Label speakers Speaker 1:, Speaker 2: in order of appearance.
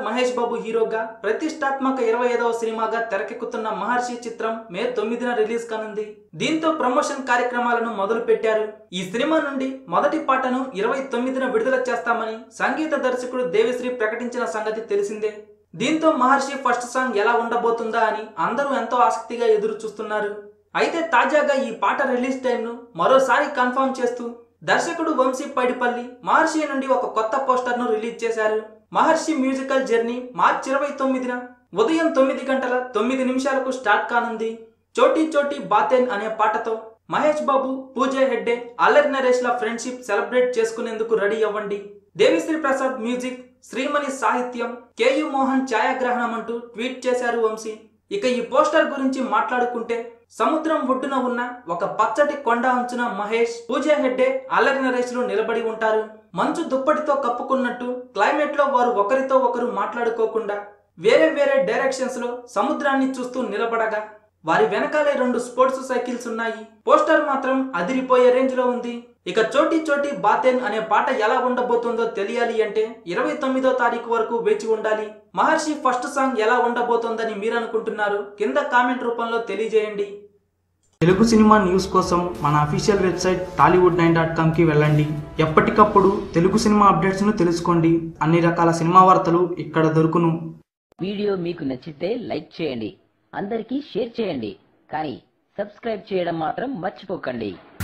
Speaker 1: మహేష్ బాబు హీరోగా ప్రతిష్టాత్మక ఇరవై ఐదవ సినిమాగా తెరకెక్కుతున్న మహర్షి చిత్రం మే తొమ్మిదిన రిలీజ్ కానుంది దీంతో ప్రమోషన్ కార్యక్రమాలను మొదలు పెట్టారు ఈ సినిమా నుండి మొదటి పాటను ఇరవై తొమ్మిదిన విడుదల చేస్తామని సంగీత దర్శకుడు దేవిశ్రీ ప్రకటించిన సంగతి తెలిసిందే దీంతో మహర్షి ఫస్ట్ సాంగ్ ఎలా ఉండబోతుందా అని అందరూ ఎంతో ఆసక్తిగా ఎదురు చూస్తున్నారు అయితే తాజాగా ఈ పాట రిలీజ్ టైంను మరోసారి కన్ఫర్మ్ చేస్తూ దర్శకుడు వంశీ పైడిపల్లి మహర్షి నుండి ఒక కొత్త పోస్టర్ను రిలీజ్ చేశారు మహర్షి మ్యూజికల్ జర్నీ మార్చి ఇరవై తొమ్మిదిన ఉదయం తొమ్మిది గంటల తొమ్మిది నిమిషాలకు స్టార్ట్ కానుంది చోటీ చోటీ బాతెన్ అనే పాటతో మహేష్ బాబు పూజ హెడ్డే అల్లరి నరేష్ ల ఫ్రెండ్షిప్ సెలబ్రేట్ చేసుకునేందుకు రెడీ అవ్వండి దేవిశ్రీ ప్రసాద్ మ్యూజిక్ శ్రీమణి సాహిత్యం కేయు మోహన్ ఛాయాగ్రహణం అంటూ ట్వీట్ చేశారు వంశీ ఇక ఈ పోస్టర్ గురించి మాట్లాడుకుంటే సముద్రం ఒడ్డున ఉన్న ఒక పచ్చటి కొండ అంచున మహేష్ పూజ హెడ్డే అల్లరి నరేష్లు నిలబడి ఉంటారు మంచు దుప్పటితో కప్పుకున్నట్టు క్లైమేట్ లో వారు ఒకరితో ఒకరు మాట్లాడుకోకుండా వేరే వేరే డైరెక్షన్స్ లో సముద్రాన్ని చూస్తూ నిలబడగా వారి వెనకాలే రెండు స్పోర్ట్స్ సైకిల్స్ ఉన్నాయి పోస్టర్ మాత్రం అదిరిపోయే రేంజ్ లో ఉంది ఇక చోటీ చోటీ బాతెన్ అనే పాట ఎలా ఉండబోతుందో తెలియాలి అంటే ఇరవై తొమ్మిదో తారీఖు వరకు వేచి ఉండాలి మహర్షి ఫస్ట్ సాంగ్ ఎలా ఉండబోతోందని మీరు అనుకుంటున్నారు కింద కామెంట్ రూపంలో తెలియజేయండి తెలుగు సినిమా న్యూస్ కోసం మన official website Tollywood nine dot కామ్కి వెళ్ళండి ఎప్పటికప్పుడు తెలుగు సినిమా అప్డేట్స్ను తెలుసుకోండి అన్ని రకాల సినిమా వార్తలు ఇక్కడ దొరుకును
Speaker 2: వీడియో మీకు నచ్చితే లైక్ చేయండి అందరికీ షేర్ చేయండి కానీ సబ్స్క్రైబ్ చేయడం మాత్రం మర్చిపోకండి